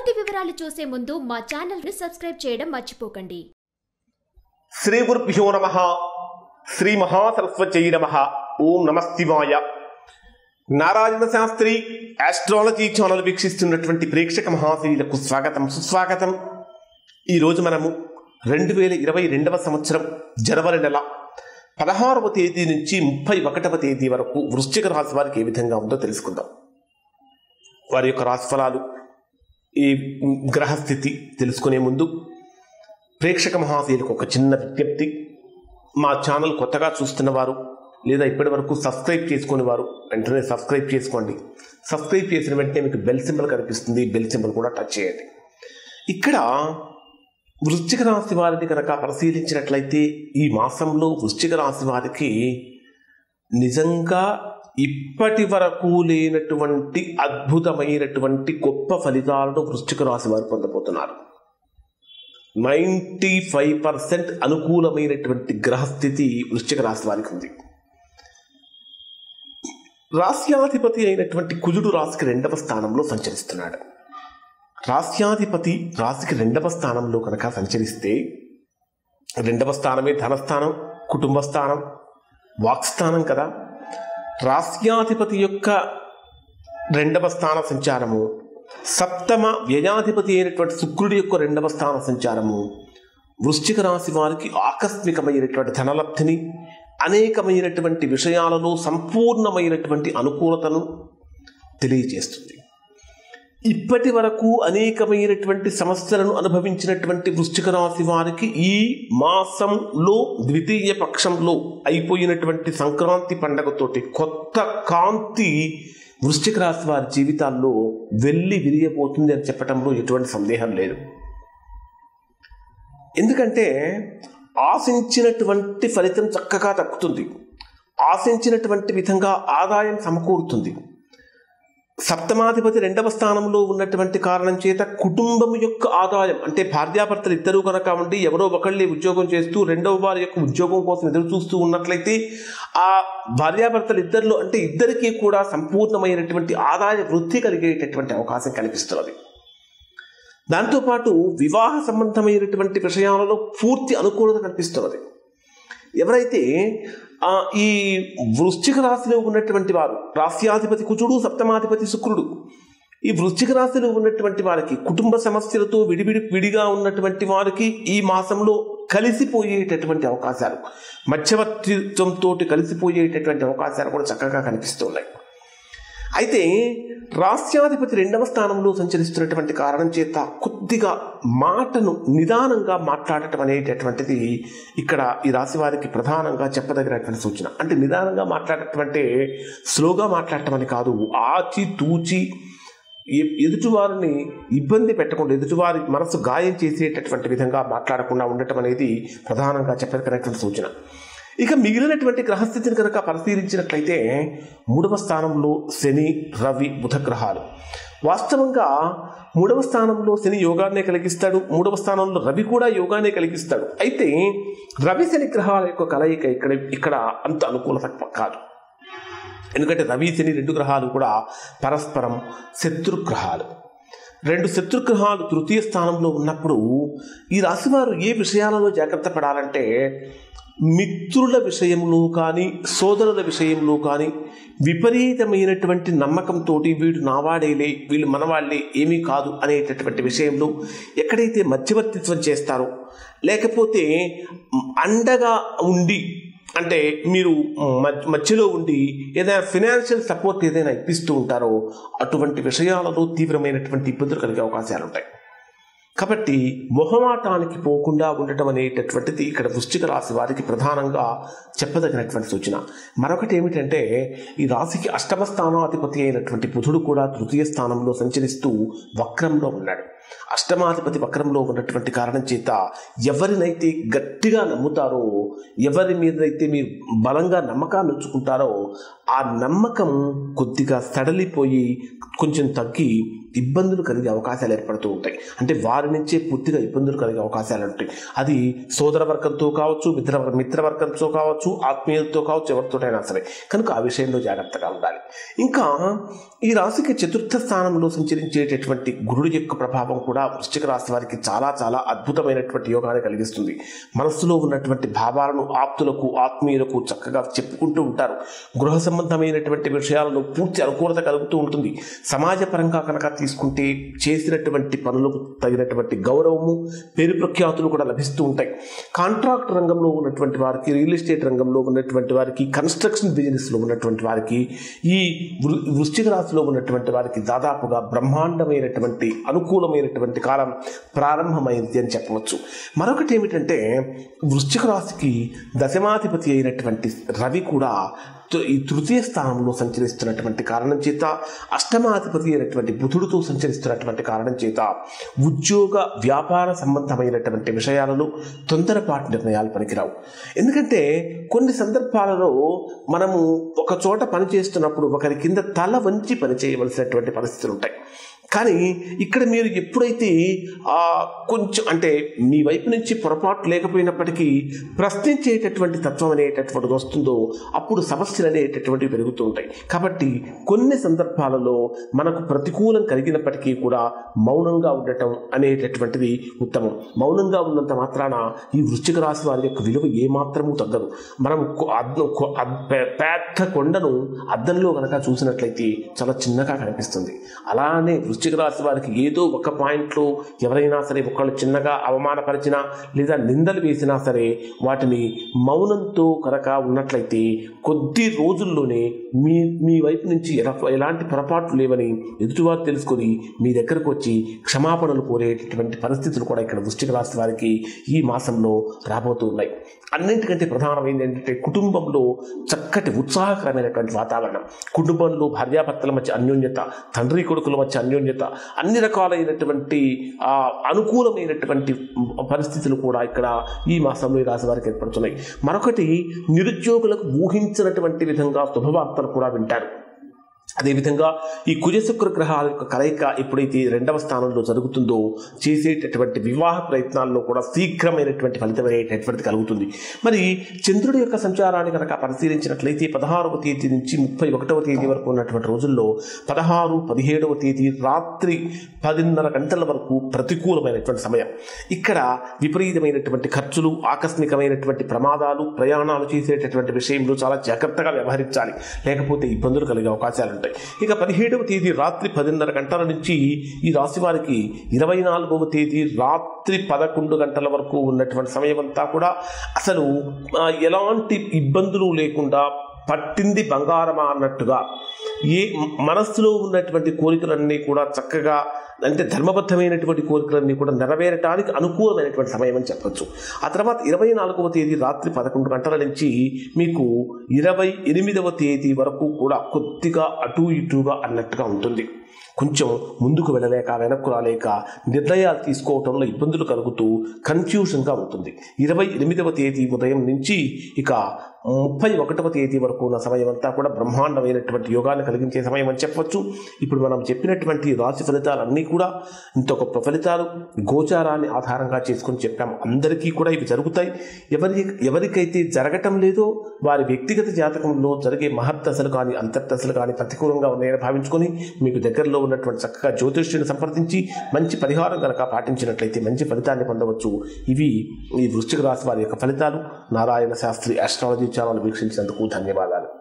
పూర్తి వివరాలు చూసే ముందు మా ఛానల్ ని సబ్స్క్రైబ్ చేయడం మర్చిపోకండి శ్రీ గురుభ్యో నమ శ్రీ మహాసరస్వత్యై నమ ఓం నమ శివాయ నారాయణ శాస్త్రి ఆస్ట్రాలజీ ఛానల్ వీక్షిస్తున్నటువంటి ప్రేక్షక మహాశీలకు స్వాగతం సుస్వాగతం ఈరోజు మనము రెండు వేల ఇరవై రెండవ సంవత్సరం జనవరి నెల పదహారవ తేదీ నుంచి ముప్పై ఒకటవ తేదీ వరకు వృశ్చిక రాశి వారికి ఏ విధంగా ఉందో తెలుసుకుందాం వారి యొక్క రాశిఫలాలు ఈ గ్రహస్థితి తెలుసుకునే ముందు ప్రేక్షక మహాశీలకు ఒక చిన్న విజ్ఞప్తి మా ఛానల్ కొత్తగా చూస్తున్న వారు లేదా ఇప్పటి వరకు సబ్స్క్రైబ్ చేసుకునే వారు వెంటనే సబ్స్క్రైబ్ చేసుకోండి సబ్స్క్రైబ్ చేసిన వెంటనే మీకు బెల్ సింబల్ కనిపిస్తుంది బెల్ సింబల్ కూడా టచ్ చేయండి ఇక్కడ వృశ్చిక రాశి వారిని కనుక పరిశీలించినట్లయితే ఈ మాసంలో వృశ్చిక రాశి వారికి నిజంగా ఇప్పటి వరకు లేనటువంటి అద్భుతమైనటువంటి గొప్ప ఫలితాలను వృశ్చిక రాశి వారు పొందబోతున్నారు నైంటీ ఫైవ్ పర్సెంట్ అనుకూలమైనటువంటి గ్రహస్థితి వృశ్చిక రాశి వారికి ఉంది రాస్యాధిపతి అయినటువంటి కుజుడు రాశికి రెండవ స్థానంలో సంచరిస్తున్నాడు రాస్యాధిపతి రాశికి రెండవ స్థానంలో కనుక సంచరిస్తే రెండవ స్థానమే ధనస్థానం కుటుంబ స్థానం వాక్స్థానం కదా రాస్యాధిపతి యొక్క రెండవ స్థాన సంచారము సప్తమ వ్యయాధిపతి అయినటువంటి శుక్రుడి యొక్క రెండవ స్థాన సంచారము వృశ్చిక రాశి వారికి ఆకస్మికమైనటువంటి ధనలబ్ధిని అనేకమైనటువంటి విషయాలలో సంపూర్ణమైనటువంటి అనుకూలతను తెలియజేస్తుంది ఇప్పటి వరకు అనేకమైనటువంటి సమస్యలను అనుభవించినటువంటి వృశ్చిక రాశి వారికి ఈ మాసంలో ద్వితీయ పక్షంలో అయిపోయినటువంటి సంక్రాంతి పండగతోటి కొత్త కాంతి వృశ్చిక రాశి వారి జీవితాల్లో వెళ్ళి విరియబోతుంది అని చెప్పడంలో ఎటువంటి సందేహం లేదు ఎందుకంటే ఆశించినటువంటి ఫలితం చక్కగా దక్కుతుంది ఆశించినటువంటి విధంగా ఆదాయం సమకూరుతుంది సప్తమాధిపతి రెండవ స్థానంలో ఉన్నటువంటి కారణం చేత కుటుంబం యొక్క ఆదాయం అంటే భార్యాభర్తలు ఇద్దరూ కనుక ఉండి ఎవరో ఒకళ్ళే ఉద్యోగం చేస్తూ రెండవ వారి యొక్క ఉద్యోగం కోసం ఎదురు చూస్తూ ఉన్నట్లయితే ఆ భార్యాభర్తలు ఇద్దరిలో అంటే ఇద్దరికీ కూడా సంపూర్ణమైనటువంటి ఆదాయ వృద్ధి కలిగేటటువంటి అవకాశం కనిపిస్తున్నది దాంతోపాటు వివాహ సంబంధమైనటువంటి విషయాలలో పూర్తి అనుకూలత కనిపిస్తున్నది ఎవరైతే ఆ, ఈ వృశ్చిక రాశిలో ఉన్నటువంటి వారు రాస్యాధిపతి కుజుడు సప్తమాధిపతి శుక్రుడు ఈ వృశ్చిక రాశిలో ఉన్నటువంటి వారికి కుటుంబ సమస్యలతో విడివిడి విడిగా ఉన్నటువంటి వారికి ఈ మాసంలో కలిసిపోయేటటువంటి అవకాశాలు మధ్యవర్తిత్వంతో కలిసిపోయేటటువంటి అవకాశాలు కూడా చక్కగా కనిపిస్తున్నాయి అయితే రాస్యాధిపతి రెండవ స్థానంలో సంచరిస్తున్నటువంటి కారణం చేత కొద్దిగా మాటను నిదానంగా మాట్లాడటం అనేటటువంటిది ఇక్కడ ఈ రాశి వారికి ప్రధానంగా చెప్పదగినటువంటి సూచన అంటే నిదానంగా మాట్లాడటం అంటే స్లోగా మాట్లాడటం అని కాదు ఆచి తూచి ఎ- ఎదుటివారిని ఇబ్బంది పెట్టకుండా ఎదుటివారి మనసు గాయం చేసేటటువంటి విధంగా మాట్లాడకుండా ఉండటం అనేది ప్రధానంగా చెప్పదగినటువంటి సూచన ఇక మిగిలినటువంటి గ్రహస్థితిని కనుక పరిశీలించినట్లయితే మూడవ స్థానంలో శని రవి బుధ గ్రహాలు వాస్తవంగా మూడవ స్థానంలో శని యోగాన్నే కలిగిస్తాడు మూడవ స్థానంలో రవి కూడా యోగానే కలిగిస్తాడు అయితే రవి శని గ్రహాల యొక్క కలయిక ఇక్కడ ఇక్కడ అంత అనుకూలత కాదు ఎందుకంటే రవి శని రెండు గ్రహాలు కూడా పరస్పరం శత్రుగ్రహాలు రెండు శత్రుగ్రహాలు తృతీయ స్థానంలో ఉన్నప్పుడు ఈ రాశివారు ఏ విషయాలలో జాగ్రత్త పడాలంటే మిత్రుల విషయంలో కానీ సోదరుల విషయంలో కానీ విపరీతమైనటువంటి నమ్మకంతో వీడు నావాడేలే వీళ్ళు మనవాళ్ళే ఏమీ కాదు అనేటటువంటి విషయంలో ఎక్కడైతే మధ్యవర్తిత్వం చేస్తారో లేకపోతే అండగా ఉండి అంటే మీరు మధ్య- మధ్యలో ఉండి ఏదైనా ఫినాన్షియల్ సపోర్ట్ ఏదైనా ఇప్పిస్తూ ఉంటారో అటువంటి విషయాలలో తీవ్రమైనటువంటి ఇబ్బందులు కలిగే అవకాశాలు ఉంటాయి కాబట్టి మొహమాటానికి పోకుండా ఉండటం అనేటటువంటిది ఇక్కడ వృశ్చిక రాశి వారికి ప్రధానంగా చెప్పదగినటువంటి సూచన మరొకటి ఏమిటంటే ఈ రాశికి అష్టమ స్థానాధిపతి అయినటువంటి బుధుడు కూడా తృతీయ స్థానంలో సంచరిస్తూ వక్రంలో ఉన్నాడు అష్టమాధిపతి వక్రంలో ఉన్నటువంటి కారణం చేత ఎవరినైతే గట్టిగా నమ్ముతారో ఎవరి మీదైతే మీరు బలంగా నమ్మకాన్ని ఉంచుకుంటారో ఆ నమ్మకం కొద్దిగా సడలిపోయి కొంచెం తగ్గి ఇబ్బందులు కలిగే అవకాశాలు ఏర్పడుతూ ఉంటాయి అంటే వారి నుంచే పూర్తిగా ఇబ్బందులు కలిగే అవకాశాలు ఉంటాయి అది సోదర వర్గంతో కావచ్చు మిత్ర మిత్రవర్గంతో కావచ్చు ఆత్మీయులతో కావచ్చు ఎవరితోటైనా సరే కనుక ఆ విషయంలో జాగ్రత్తగా ఉండాలి ఇంకా ఈ రాశికి చతుర్థ స్థానంలో సంచరించేటటువంటి గురుడు యొక్క ప్రభావం కూడా వృశ్చిక రాశి వారికి చాలా చాలా అద్భుతమైనటువంటి యోగాన్ని కలిగిస్తుంది మనస్సులో ఉన్నటువంటి భావాలను ఆప్తులకు ఆత్మీయులకు చక్కగా చెప్పుకుంటూ ఉంటారు గృహ సంబంధమైనటువంటి విషయాలను పూర్తి అనుకూలత కలుగుతూ ఉంటుంది సమాజపరంగా కనుక తీసుకుంటే చేసినటువంటి పనులకు తగినటువంటి గౌరవము పేరు ప్రఖ్యాతులు కూడా లభిస్తూ ఉంటాయి కాంట్రాక్ట్ రంగంలో ఉన్నటువంటి వారికి రియల్ ఎస్టేట్ రంగంలో ఉన్నటువంటి వారికి కన్స్ట్రక్షన్ బిజినెస్లో ఉన్నటువంటి వారికి ఈ వృ- వృశ్చిక రాశిలో ఉన్నటువంటి వారికి దాదాపుగా బ్రహ్మాండమైనటువంటి అనుకూలమైనటువంటి కాలం ప్రారంభమైంది అని చెప్పవచ్చు మరొకటి ఏమిటంటే వృశ్చిక రాశికి దశమాధిపతి అయినటువంటి రవి కూడా తృ- ఈ తృతీయ స్థానంలో సంచరిస్తున్నటువంటి కారణం చేత అష్టమాధిపతి అయినటువంటి బుధుడితో సంచరిస్తున్నటువంటి కారణం చేత ఉద్యోగ వ్యాపార సంబంధమైనటువంటి విషయాలలో తొందరపాటు నిర్ణయాలు పనికిరావు ఎందుకంటే కొన్ని సందర్భాలలో మనము ఒక చోట పని చేస్తున్నప్పుడు ఒకరి కింద తల వంచి పని చేయవలసినటువంటి పరిస్థితులు ఉంటాయి కానీ ఇక్కడ మీరు ఎప్పుడైతే ఆ, కొంచెం అంటే మీ వైపు నుంచి పొరపాటు లేకపోయినప్పటికీ ప్రశ్నించేటటువంటి తత్వం అనేటటువంటిది వస్తుందో అప్పుడు సమస్యలు అనేటటువంటివి పెరుగుతూ ఉంటాయి కాబట్టి కొన్ని సందర్భాలలో మనకు ప్రతికూలం కలిగినప్పటికీ కూడా మౌనంగా ఉండటం అనేటటువంటిది ఉత్తమం మౌనంగా ఉన్నంత మాత్రాన ఈ వృశ్చిక రాశి వారి యొక్క విలువ ఏమాత్రమూ తగ్గదు మనం కొ- అద్దం కొ- అద్- పె- పెద్ద కొండను అద్దంలో కనుక చూసినట్లయితే చాలా చిన్నగా కనిపిస్తుంది అలానే వృశ్చిక రాశి వారికి ఏదో ఒక పాయింట్లో ఎవరైనా సరే ఒకళ్ళు చిన్నగా అవమానపరిచినా లేదా నిందలు వేసినా సరే వాటిని మౌనంతో కనుక ఉన్నట్లయితే కొద్ది రోజుల్లోనే మీ మీ వైపు నుంచి ఎలా ఎలాంటి పొరపాట్లు లేవని ఎదుటివారు తెలుసుకొని మీ దగ్గరకు వచ్చి క్షమాపణలు కోరేటటువంటి పరిస్థితులు కూడా ఇక్కడ వృశ్చిక రాశి వారికి ఈ మాసంలో రాబోతూ ఉన్నాయి అన్నింటికంటే ప్రధానమైనది ఏంటంటే కుటుంబంలో చక్కటి ఉత్సాహకరమైనటువంటి వాతావరణం కుటుంబంలో భార్యాభర్తల మధ్య అన్యోన్యత తండ్రి కొడుకుల మధ్య అన్యోన్యత అన్ని రకాలైనటువంటి ఆ, అనుకూలమైనటువంటి పరిస్థితులు కూడా ఇక్కడ ఈ మాసంలో ఈ రాశి వారికి ఏర్పడుతున్నాయి మరొకటి నిరుద్యోగులకు ఊహించినటువంటి విధంగా శుభవార్తలు కూడా వింటారు అదేవిధంగా ఈ కుజశుక్ర గ్రహాల యొక్క కలయిక ఎప్పుడైతే రెండవ స్థానంలో జరుగుతుందో చేసేటటువంటి వివాహ ప్రయత్నాల్లో కూడా శీఘ్రమైనటువంటి ఫలితమైనటువంటిది కలుగుతుంది మరి చంద్రుడి యొక్క సంచారాన్ని కనుక పరిశీలించినట్లయితే పదహారవ తేదీ నుంచి ముప్పై ఒకటవ తేదీ వరకు ఉన్నటువంటి రోజుల్లో పదహారు పదిహేడవ తేదీ రాత్రి పదిన్నర గంటల వరకు ప్రతికూలమైనటువంటి సమయం ఇక్కడ విపరీతమైనటువంటి ఖర్చులు ఆకస్మికమైనటువంటి ప్రమాదాలు ప్రయాణాలు చేసేటటువంటి విషయంలో చాలా జాగ్రత్తగా వ్యవహరించాలి లేకపోతే ఇబ్బందులు కలిగే అవకాశాలు ఉంటాయి ఇక పదిహేడవ తేదీ రాత్రి పదిన్నర గంటల నుంచి ఈ రాశి వారికి ఇరవై నాలుగవ తేదీ రాత్రి పదకొండు గంటల వరకు ఉన్నటువంటి సమయం అంతా కూడా అసలు ఆ, ఎలాంటి ఇబ్బందులు లేకుండా పట్టింది బంగారమా అన్నట్టుగా ఏ మనస్సులో ఉన్నటువంటి కోరికలన్నీ కూడా చక్కగా అంటే ధర్మబద్ధమైనటువంటి కోరికలన్నీ కూడా నెరవేరటానికి అనుకూలమైనటువంటి సమయం అని చెప్పొచ్చు ఆ తర్వాత ఇరవై నాలుగవ తేదీ రాత్రి పదకొండు గంటల నుంచి మీకు ఇరవై ఎనిమిదవ తేదీ వరకు కూడా కొద్దిగా అటు ఇటుగా అన్నట్టుగా ఉంటుంది కొంచెం ముందుకు వెళ్ళలేక వెనక్కు రాలేక నిర్ణయాలు తీసుకోవటంలో ఇబ్బందులు కలుగుతూ కన్ఫ్యూషన్గా ఉంటుంది ఇరవై ఎనిమిదవ తేదీ ఉదయం నుంచి ఇక ముప్పై ఒకటవ తేదీ వరకు ఉన్న సమయం అంతా కూడా బ్రహ్మాండమైనటువంటి యోగాన్ని కలిగించే సమయం అని చెప్పొచ్చు ఇప్పుడు మనం చెప్పినటువంటి రాశి ఫలితాలన్నీ కూడా ఇంత గొప్ప ఫలితాలు గోచారాన్ని ఆధారంగా చేసుకొని చెప్పాము అందరికీ కూడా ఇవి జరుగుతాయి ఎవరి ఎవరికైతే జరగటం లేదో వారి వ్యక్తిగత జాతకంలో జరిగే మహత్తసలు కానీ అంతర్దశలు కానీ ప్రతికూలంగా ఉన్నాయని భావించుకొని మీకు దగ్గరలో ఉన్నటువంటి చక్కగా జ్యోతిష్యుని సంప్రదించి మంచి పరిహారం కనుక పాటించినట్లయితే మంచి ఫలితాన్ని పొందవచ్చు ఇవి ఈ వృశ్చిక రాశి వారి యొక్క ఫలితాలు నారాయణ శాస్త్రి ఆస్ట్రాలజీ ఛానల్ వీక్షించినందుకు ధన్యవాదాలు